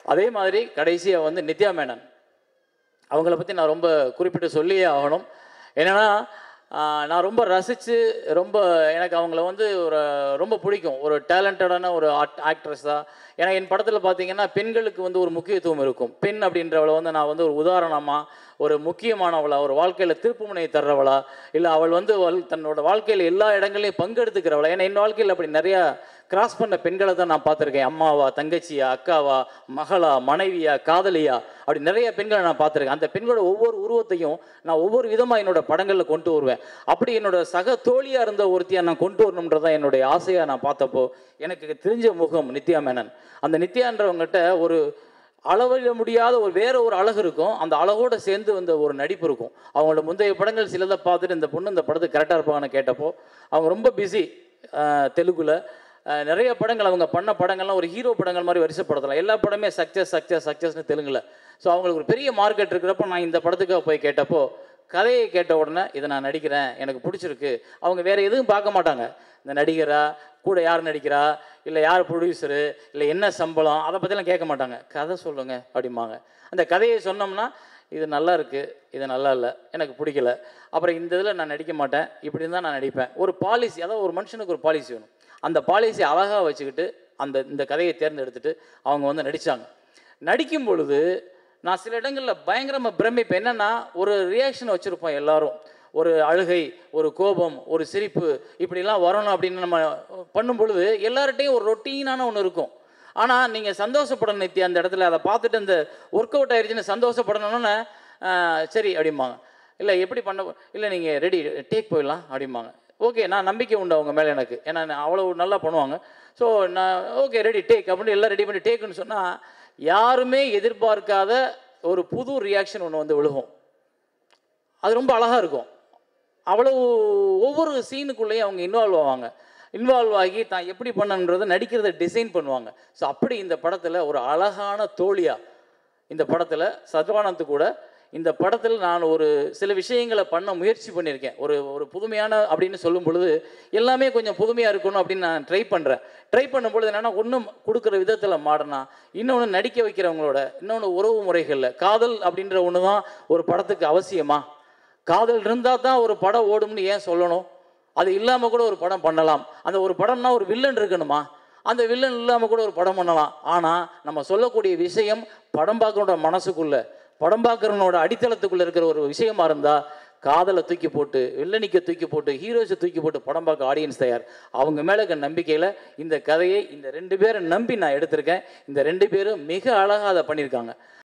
அதே மாதிரி கடைசியாக வந்து நித்யா மேனன் அவங்கள பற்றி நான் ரொம்ப குறிப்பிட்டு சொல்லியே ஆகணும் என்னென்னா நான் ரொம்ப ரசித்து ரொம்ப எனக்கு அவங்கள வந்து ஒரு ரொம்ப பிடிக்கும் ஒரு டேலண்டடான ஒரு ஆக்ட் ஆக்ட்ரஸாக ஏன்னா என் படத்தில் பார்த்தீங்கன்னா பெண்களுக்கு வந்து ஒரு முக்கியத்துவம் இருக்கும் பெண் அப்படின்றவளை வந்து நான் வந்து ஒரு உதாரணமாக ஒரு முக்கியமானவளா ஒரு வாழ்க்கையில் திருப்புமுனையை தர்றவளா இல்லை அவள் வந்து அவள் தன்னோட வாழ்க்கையில் எல்லா இடங்களையும் பங்கெடுத்துக்கிறவளா ஏன்னா என் வாழ்க்கையில் அப்படி நிறையா கிராஸ் பண்ண பெண்களை தான் நான் பார்த்துருக்கேன் அம்மாவா தங்கச்சியா அக்காவா மகளா மனைவியா காதலியா அப்படி நிறைய பெண்களை நான் பார்த்துருக்கேன் அந்த பெண்களோட ஒவ்வொரு உருவத்தையும் நான் ஒவ்வொரு விதமாக என்னோட படங்களில் கொண்டு வருவேன் அப்படி என்னோட சக தோழியாக இருந்த ஒருத்தியாக நான் கொண்டு வரணுன்றதான் என்னுடைய ஆசையாக நான் பார்த்தப்போ எனக்கு தெரிஞ்ச முகம் நித்யா மேனன் அந்த நித்யான்றவங்ககிட்ட ஒரு அளவிட முடியாத ஒரு வேற ஒரு அழகு இருக்கும் அந்த அழகோட சேர்ந்து வந்த ஒரு நடிப்பு இருக்கும் அவங்களோட முந்தைய படங்கள் சிலதை பார்த்துட்டு இந்த பொண்ணு இந்த படத்துக்கு கரெக்டாக இருப்பாங்கன்னு கேட்டப்போ அவங்க ரொம்ப பிஸி தெலுங்குல அஹ், நிறைய படங்கள் அவங்க பண்ண படங்கள்லாம் ஒரு ஹீரோ படங்கள் மாதிரி வரிசைப்படுத்தலாம் எல்லா படமே சக்ஸஸ் சக்ஸஸ் சக்ஸஸ்னு தெலுங்குல ஸோ அவங்களுக்கு ஒரு பெரிய மார்க்கெட் இருக்கிறப்போ நான் இந்த படத்துக்காக போய் கேட்டப்போ கதையை கேட்ட உடனே இதை நான் நடிக்கிறேன் எனக்கு பிடிச்சிருக்கு அவங்க வேற எதுவும் பார்க்க மாட்டாங்க இந்த நடிகரா கூட யார் நடிக்கிறா இல்லை யார் ப்ரொடியூசரு இல்லை என்ன சம்பளம் அதை பற்றிலாம் கேட்க மாட்டாங்க கதை சொல்லுங்க அப்படிம்பாங்க அந்த கதையை சொன்னோம்னா இது நல்லா இருக்கு இது நல்லா இல்லை எனக்கு பிடிக்கல அப்புறம் இந்த இதில் நான் நடிக்க மாட்டேன் இப்படி தான் நான் நடிப்பேன் ஒரு பாலிசி அதாவது ஒரு மனுஷனுக்கு ஒரு பாலிசி வேணும் அந்த பாலிசி அழகாக வச்சுக்கிட்டு அந்த இந்த கதையை தேர்ந்தெடுத்துட்டு அவங்க வந்து நடித்தாங்க நடிக்கும் பொழுது நான் சில இடங்களில் பயங்கரமாக பிரமிப்பேன் என்னன்னா ஒரு ரியாக்ஷன் வச்சுருப்போம் எல்லாரும் ஒரு அழுகை ஒரு கோபம் ஒரு சிரிப்பு இப்படிலாம் வரணும் அப்படின்னு நம்ம பண்ணும் பொழுது எல்லார்ட்டையும் ஒரு ரொட்டீனான ஒன்று இருக்கும் ஆனால் நீங்கள் சந்தோஷப்படணும் நித்தி அந்த இடத்துல அதை பார்த்துட்டு இந்த ஒர்க் அவுட் ஆயிடுச்சுன்னு சந்தோஷப்படணும்னு ஆஹ், சரி அப்படிம்பாங்க இல்லை எப்படி பண்ண இல்லை நீங்கள் ரெடி டேக் போயிடலாம் அப்படிம்பாங்க ஓகே நான் நம்பிக்கை உண்டு அவங்க மேலே எனக்கு ஏன்னா நான் அவ்வளோ நல்லா பண்ணுவாங்க ஸோ நான் ஓகே ரெடி டேக் அப்படின்னு எல்லாம் ரெடி பண்ணி டேக்குன்னு சொன்னால் யாருமே எதிர்பார்க்காத ஒரு புது ரியாக்ஷன் ஒன்று வந்து விழுகும் அது ரொம்ப அழகாக இருக்கும் அவ்வளவு ஒவ்வொரு சீனுக்குள்ளேயும் அவங்க இன்வால்வ் ஆவாங்க இன்வால்வ் ஆகி தான் எப்படி பண்ணணுன்றதை நடிக்கிறத டிசைன் பண்ணுவாங்க ஸோ அப்படி இந்த படத்தில் ஒரு அழகான தோழியா இந்த படத்தில் சத்வானந்த் கூட இந்த படத்தில் நான் ஒரு சில விஷயங்களை பண்ண முயற்சி பண்ணியிருக்கேன் ஒரு ஒரு புதுமையான அப்படின்னு சொல்லும் பொழுது எல்லாமே கொஞ்சம் புதுமையாக இருக்கணும் அப்படின்னு நான் ட்ரை பண்ணுறேன் ட்ரை பண்ணும் பொழுது என்னென்னா ஒன்றும் கொடுக்குற விதத்தில் மாடனா இன்னொன்று நடிக்க வைக்கிறவங்களோட இன்னொன்று உறவு முறைகளில் காதல் அப்படின்ற ஒன்று தான் ஒரு படத்துக்கு அவசியமா காதல் இருந்தால் தான் ஒரு படம் ஓடும்னு ஏன் சொல்லணும் அது இல்லாமல் கூட ஒரு படம் பண்ணலாம் அந்த ஒரு படம்னா ஒரு வில்லன் இருக்கணுமா அந்த வில்லன் இல்லாமல் கூட ஒரு படம் பண்ணலாம் ஆனால் நம்ம சொல்லக்கூடிய விஷயம் படம் பார்க்கறோட மனசுக்குள்ள படம் பார்க்குறவனோட அடித்தளத்துக்குள்ளே இருக்கிற ஒரு விஷயமா இருந்தால் காதலை தூக்கி போட்டு வில்லனிக்க தூக்கி போட்டு ஹீரோஸை தூக்கி போட்டு படம் பார்க்க ஆடியன்ஸ் தயார் அவங்க மேலே இருக்க நம்பிக்கையில் இந்த கதையை இந்த ரெண்டு பேரை நம்பி நான் எடுத்திருக்கேன் இந்த ரெண்டு பேரும் மிக அழகாக அதை பண்ணியிருக்காங்க